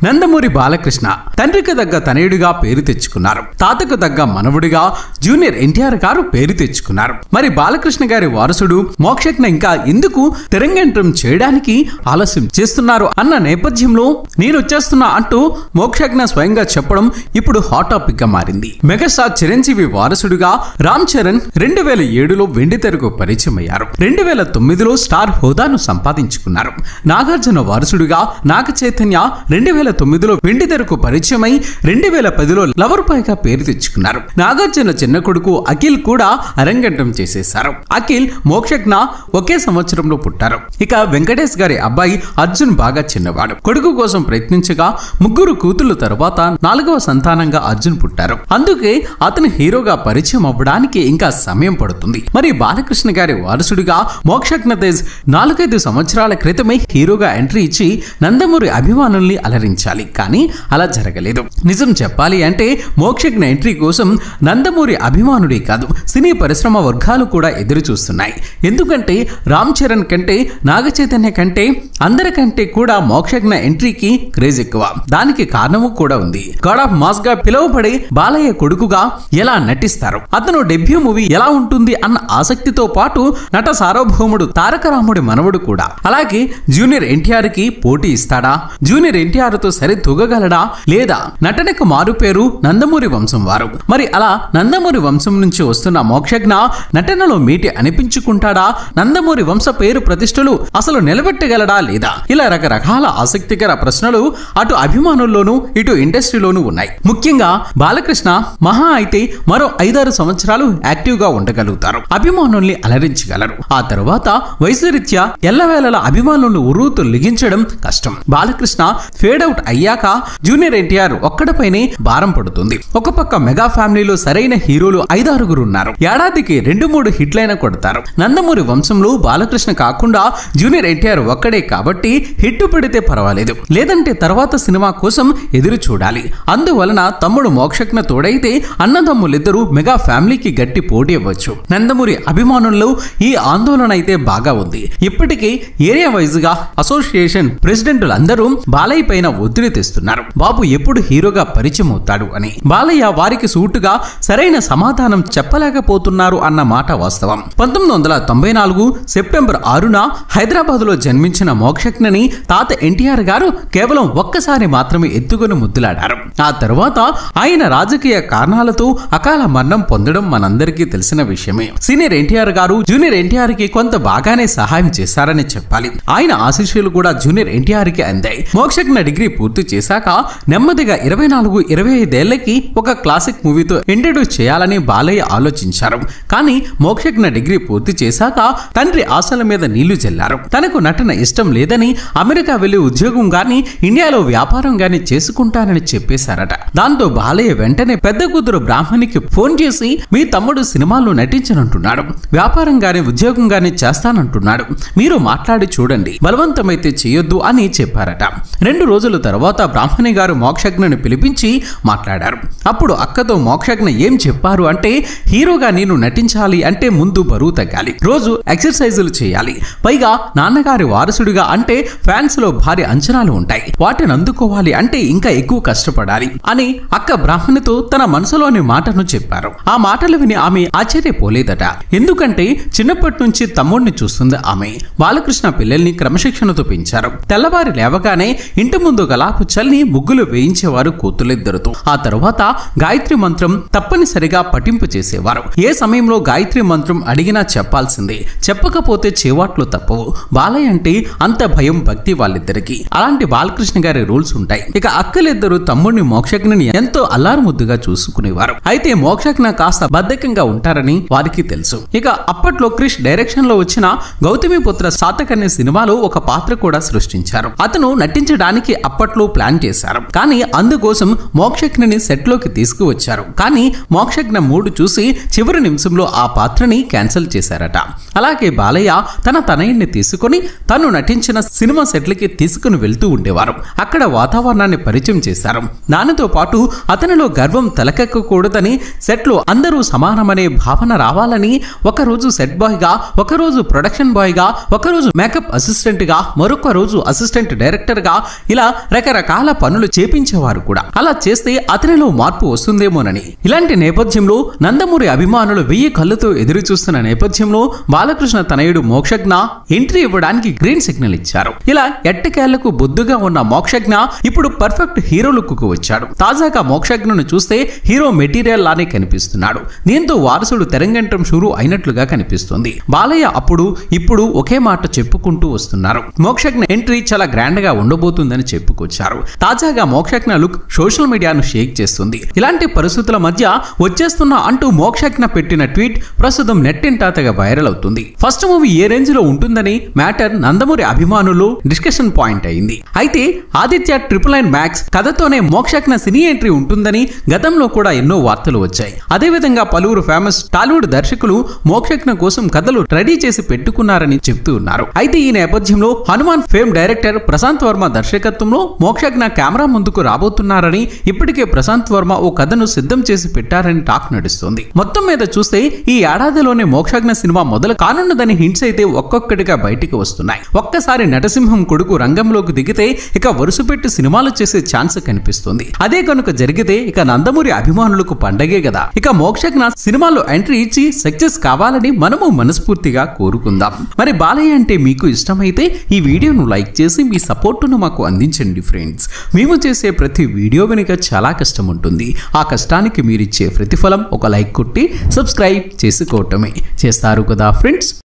నందమూరి బాలకృష్ణ తండ్రికి దగ్గ తనయుడిగా పేరు తెచ్చుకున్నారు తాతకు దగ్గ మనవుడిగా జూనియర్ ఎన్టీఆర్ గారు పేరు తెచ్చుకున్నారు మరి బాలకృష్ణ గారి వారసుడు మోక్షజ్ఞ ఇంకా ఎందుకు తెరంగేంట్రం చేయడానికి ఆలస్యం చేస్తున్నారు అన్న నేపథ్యంలో నేను వచ్చేస్తున్నా అంటూ మోక్షజ్ఞ స్వయంగా చెప్పడం ఇప్పుడు హాట్ టాపిక్ గా మారింది మెగాస్టార్ చిరంజీవి వారసుడుగా రామ్ చరణ్ రెండు వేల ఏడులో వెండి తెరకు పరిచయం అయ్యారు రెండు వేల తొమ్మిదిలో స్టార్ హోదాను సంపాదించుకున్నారు నాగార్జున వారసుడుగా నాగ చైతన్య రెండు వేల తొమ్మిదిలో వెండి తెరకు పరిచయమై రెండు వేల పదిలో లవర్ పైగా పేరు తెచ్చుకున్నారు నాగార్జున చిన్న కొడుకు అఖిల్ కూడా అరంగేట్రం చేసేశారు అఖిల్ మోక్షజ్ఞ ఒకే సంవత్సరంలో పుట్టారు ఇక వెంకటేష్ గారి అబ్బాయి అర్జున్ బాగా చిన్నవాడు కొడుకు కోసం ప్రయత్నించగా ముగ్గురు కూతుళ్ల తర్వాత నాలుగవ సంతానంగా అర్జున్ పుట్టారు అందుకే అతను హీరోగా పరిచయం అవ్వడానికి ఇంకా సమయం పడుతుంది మరి బాలకృష్ణ గారి వారసుడిగా మోక్షజ్ఞ తేజ్ నాలుగైదు సంవత్సరాల క్రితమే హీరోగా ఎంట్రీ ఇచ్చి నందమూరి అభిమానుల్ని అలరించాలి కానీ అలా జరగలేదు నిజం చెప్పాలి అంటే మోక్షజ్ఞ ఎంట్రీ కోసం నందమూరి అభిమానుడే కాదు సినీ పరిశ్రమ వర్గాలు కూడా ఎదురు చూస్తున్నాయి ఎందుకంటే రామ్ చరణ్ కంటే నాగ చైతన్య కంటే అందరికంటే కూడా మోక్షజ్ఞ ఎంట్రీకి క్రేజ్ ఎక్కువ దానికి కారణము కూడా ఉంది గాడ్ ఆఫ్ మాస్ గా పిలువబడే బాలయ్య కొడుకుగా ఎలా నటిస్తారు అతను డెబ్యూ మూవీ ఎలా ఉంటుంది అన్న ఆసక్తితో పాటు నట సార్వభౌముడు తారక రాముడి మనవడు కూడా అలాగే జూనియర్ ఎన్టీఆర్ కి పోటీ ఇస్తాడా జూనియర్ ఎన్టీఆర్ తో సరి తూగగలడా లేదా నటనకు మారు పేరు నందమూరి వంశం వారు మరి అలా నందమూరి వంశం నుంచి వస్తున్న మోక్షజ్ఞ నటనలో మీటి అనిపించుకుంటాడా నందమూరి వంశ పేరు ప్రతిష్టలు అసలు నిలబెట్టగలడా లేదా ఇలా రకరకాల ఆసక్తికర ప్రశ్నలు అటు అభిమానుల్లోనూ ఇటు ఇండస్ట్రీలోనూ ఉన్నాయి ముఖ్యంగా బాలకృష్ణ మహా అయితే మరో ఐదారు సంవత్సరాలు యాక్టివ్ గా ఉండగలుగుతారు అభిమానుల్ని అలరించగలరు ఆ తర్వాత వయసు రీత్యా ఎల్లవేళల అభిమానులను ఉరువుతూ లిగించడం కష్టం బాలకృష్ణ ఫేడ్ అవుట్ అయ్యాక జూనియర్ ఎన్టీఆర్ ఒక్కడిపైనే భారం పడుతుంది ఒక పక్క మెగా ఫ్యామిలీలో సరైన హీరోలు ఐదారుగురు ఉన్నారు ఏడాదికి రెండు మూడు హిట్లైన కొడతారు నందమూరి వంశంలో బాలకృష్ణ కాకుండా జూనియర్ ఎన్టీఆర్ ఒక్కడే కాబట్టి హిట్ పడితే పర్వాలేదు లేదంటే తర్వాత సినిమా కోసం ఎదురు చూడాలి అందువలన తమ్ముడు మోక్షజ్ఞ తోడైతే అన్నదమ్ములిద్దరూ మెగా ఫ్యామిలీకి గట్టి పోటీ ఇవ్వచ్చు నందమూరి అభిమానుల్లో ఈ ఆందోళన అయితే బాగా ఉంది ఇప్పటికే ఏరియా వైజ్ గా అసోసియేషన్ ప్రెసిడెంట్లు అందరూ బాలయ్య పైన ఒత్తిడి తెస్తున్నారు బాబు ఎప్పుడు హీరోగా పరిచయం అవుతాడు అని బాలయ్య వారికి సూటుగా సరైన సమాధానం చెప్పలేకపోతున్నారు అన్న మాట వాస్తవం పంతొమ్మిది వందల తొంభై నాలుగు సెప్టెంబర్ ఆరున హైదరాబాద్ లో జన్మించిన మోక్షజ్ఞని తాత ఎన్టీఆర్ గారు కేవలం ఒక్కసారి మాత్రమే ఎత్తుకుని ముద్దులాడారు ఆ తర్వాత ఆయన రాజకీయ కారణాలతో అకాల మరణం పొందడం మనందరికీ తెలిసిన విషయమే సీనియర్ ఎన్టీఆర్ గారు జూనియర్ ఎన్టీఆర్ కి కొంత బాగానే సహాయం చేశారని చెప్పాలి ఆయన ఆశీస్సులు కూడా జూనియర్ ఎన్టీఆర్ కి అందాయి మోక్షజ్ఞ డిగ్రీ పూర్తి చేశాక నెమ్మదిగా ఇరవై నాలుగు ఇరవై ఐదేళ్లకి ఒక క్లాసిక్ మూవీతో ఇంట్రడ్యూస్ చేయాలని బాలయ్య ఆలోచించారు కానీ మోక్షజ్ఞ డిగ్రీ పూర్తి చేశాక తండ్రి ఆశల మీద నీళ్లు చెల్లారు తనకు నటన ఇష్టం లేదని అమెరికా వెళ్లి ఉద్యోగం గాని ఇండియాలో వ్యాపారం గాని చేసుకుంటానని చెప్పేశారట దాంతో బాలయ్య వెంటనే పెద్ద కూతురు బ్రాహ్మణికి ఫోన్ చేసి మీ తమ్ముడు సినిమాల్లో నటించనంటున్నాడు వ్యాపారం గాని ఉద్యోగం గాని చేస్తానంటున్నాడు మీరు మాట్లాడి చూడండి బలవంతమైతే చేయొద్దు అని చెప్పారట రెండు రోజుల తర్వాత బ్రాహ్మణి గారు మోక్షజ్ఞని పిలిపించి మాట్లాడారు అప్పుడు అక్కతో మోక్షజ్ఞ ఏం చెప్పారు అంటే హీరోగా నేను నటించాలి అంటే ముందు బరువు తగ్గాలి రోజు ఎక్సర్సైజులు చేయాలి పైగా నాన్నగారి వారసుడిగా అంటే ఫ్యాన్స్ లో భారీ అంచనాలు ఉంటాయి వాటిని అందుకోవాలి అంటే ఇంకా ఎక్కువ కష్టపడాలి అని అక్క బ్రాహ్మణితో తన మనసులోని మాటను చెప్పారు ఆ మాటలు విని ఆమె ఆశ్చర్యపోలేదట ఎందుకంటే చిన్నప్పటి నుంచి తమ్ముడిని చూస్తుంది ఆమె బాలకృష్ణ పిల్లల్ని క్రమశిక్షణతో పెంచారు తెల్లవారి లేవగానే ఇంటి ముందు గలాపు చల్లి ముగ్గులు వేయించేవారు కూతులిద్దరుతో ఆ తరువాత గాయత్రి మంత్రం తప్పనిసరిగా పఠింపు చేసేవారు ఏ సమయంలో గాయత్రి మంత్రం అడిగినా చెప్పాల్సిందే చెప్పకపోతే చేవాట్లు తప్పవు బాలయ్య అంటే అంత భయం భక్తి వాళ్ళిద్దరికి అలాంటి బాలకృష్ణ గారి రూల్స్ ఉంటాయి ఇక అక్కలిద్దరు తమ్ముడిని మోక్షజ్ఞని ఎంతో అల్లారు ముద్దుగా చూసుకునేవారు అయితే మోక్షజ్ఞ కాస్త బద్ధకంగా ఉంటారని వారికి తెలుసు ఇక అప్పట్లో క్రిష్ డైరెక్షన్ లో వచ్చిన గౌతమిపుత్ర సాతక్ అనే సినిమాలో ఒక పాత్ర కూడా సృష్టించారు అతను నటించడానికి అప్పట్లో ప్లాన్ చేశారు కానీ అందుకోసం మోక్షజ్ఞని సెట్ లోకి తీసుకువచ్చారు కానీ మోక్షజ్ఞ మూడు చూసి చివరి నిమిషంలో ఆ పాత్రని క్యాన్సిల్ చేశారట అలాగే బాలయ్య తన తనయుణ్ణి తీసుకొని తను నటించిన సినిమా సెట్లకి తీసుకుని వెళ్తూ ఉండేవారు అక్కడ వాతావరణాన్ని పరిచయం చేశారు దానితో పాటు అతనిలో గర్వం తలకెక్కకూడదని సెట్లో అందరూ సమానమనే భావన రావాలని ఒకరోజు సెట్ బాయ్ గా ఒకరోజు ప్రొడక్షన్ బాయ్ గా ఒకరోజు మేకప్ అసిస్టెంట్ గా మరొక రోజు అసిస్టెంట్ డైరెక్టర్ గా ఇలా రకరకాల పనులు చేపించేవారు కూడా అలా చేస్తే అతనిలో మార్పు వస్తుందేమోనని ఇలాంటి నేపథ్యంలో నందమూరి అభిమానులు వెయ్యి కళ్ళతో ఎదురు చూస్తున్న నేపథ్యంలో బాలకృష్ణ తనయుడు మోక్షజ్ఞ ఎంట్రీ ఇవ్వడానికి గ్రీన్ సిగ్నల్ ఇచ్చారు ఇలా ఎట్టకేళ్లకు బొద్దుగా ఉన్న మోక్షజ్ఞ ఇప్పుడు పర్ఫెక్ట్ హీరో లుక్ కు వచ్చాడు తాజాగా మోక్షజ్ఞను చూస్తే హీరో మెటీరియల్ లానే కనిపిస్తున్నాడు దీంతో వారసుడు తెరంగంటం షురు అయినట్లుగా కనిపిస్తుంది బాలయ్య అప్పుడు ఇప్పుడు ఒకే మాట చెప్పుకుంటూ వస్తున్నారు మోక్షజ్ఞ ఎంట్రీ చాలా గ్రాండ్ గా ఉండబోతుందని చెప్పుకొచ్చారు తాజాగా మోక్షజ్ఞ లుక్ సోషల్ మీడియాను షేక్ చేస్తుంది ఇలాంటి పరిస్థితుల మధ్య వచ్చేస్తున్న అంటూ మోక్షజ్ఞ పెట్టిన ట్వీట్ ప్రస్తుతం నెట్టింటా తెగ వైరల్ అవుతుంది ఫస్ట్ మూవీ ఏ రేంజ్ లో ఉంటుందని మ్యాటర్ నందమూరి అభిమానులు డిస్కషన్ పాయింట్ అయింది అయితే ఆదిత్య ట్రిపుల్ నైన్ మ్యాక్స్ కథతోనే మోక్షజ్ఞ సినీ ఎంట్రీ ఉంటుందని గతంలో కూడా ఎన్నో వార్తలు వచ్చాయి అదేవిధంగా పలువురు ఫేమస్ టాలీవుడ్ దర్శకులు మోక్షజ్ఞ కోసం కథలు రెడీ చేసి పెట్టుకున్నారని చెప్తూ ఉన్నారు అయితే ఈ నేపథ్యంలో హనుమాన్ ఫేమ్ డైరెక్టర్ ప్రశాంత్ వర్మ దర్శకత్వంలో మోక్షజ్ఞ కెమెరా ముందుకు రాబోతున్నారని ఇప్పటికే ప్రశాంత్ వర్మ ఓ కథను సిద్ధం చేసి పెట్టారని టాక్ నడుస్తుంది మొత్తం మీద చూస్తే ఈ ఏడాదిలోనే మోక్షజ్ఞ సినిమా మొదలు కానున్నదని హింట్స్ అయితే ఒక్కొక్కటిగా బయటికి వస్తున్నాయి ఒక్కసారి నటసింహం కొడుకు రంగంలోకి దిగితే ఇక వరుసపెట్టి సినిమాలు చేసే ఛాన్స్ కనిపిస్తుంది అదే కనుక జరిగితే ఇక నందమూరి అభిమానులకు పండగే కదా ఇక మోక్షజ్ఞ సినిమాలో ఎంట్రీ ఇచ్చి సక్సెస్ కావాలని మనము మనస్ఫూర్తిగా కోరుకుందాం మరి బాలయ్య అంటే మీకు ఇష్టమైతే ఈ వీడియోను లైక్ చేసి మీ సపోర్టును మాకు అందించండి ఫ్రెండ్స్ మేము చేసే ప్రతి వీడియో వెనుక చాలా కష్టం ఉంటుంది ఆ కష్టానికి మీరిచ్చే ప్రతిఫలం ఒక లైక్ కొట్టి సబ్స్క్రైబ్ చేసుకోవటమే చేస్తారు కదా ఫ్రెండ్స్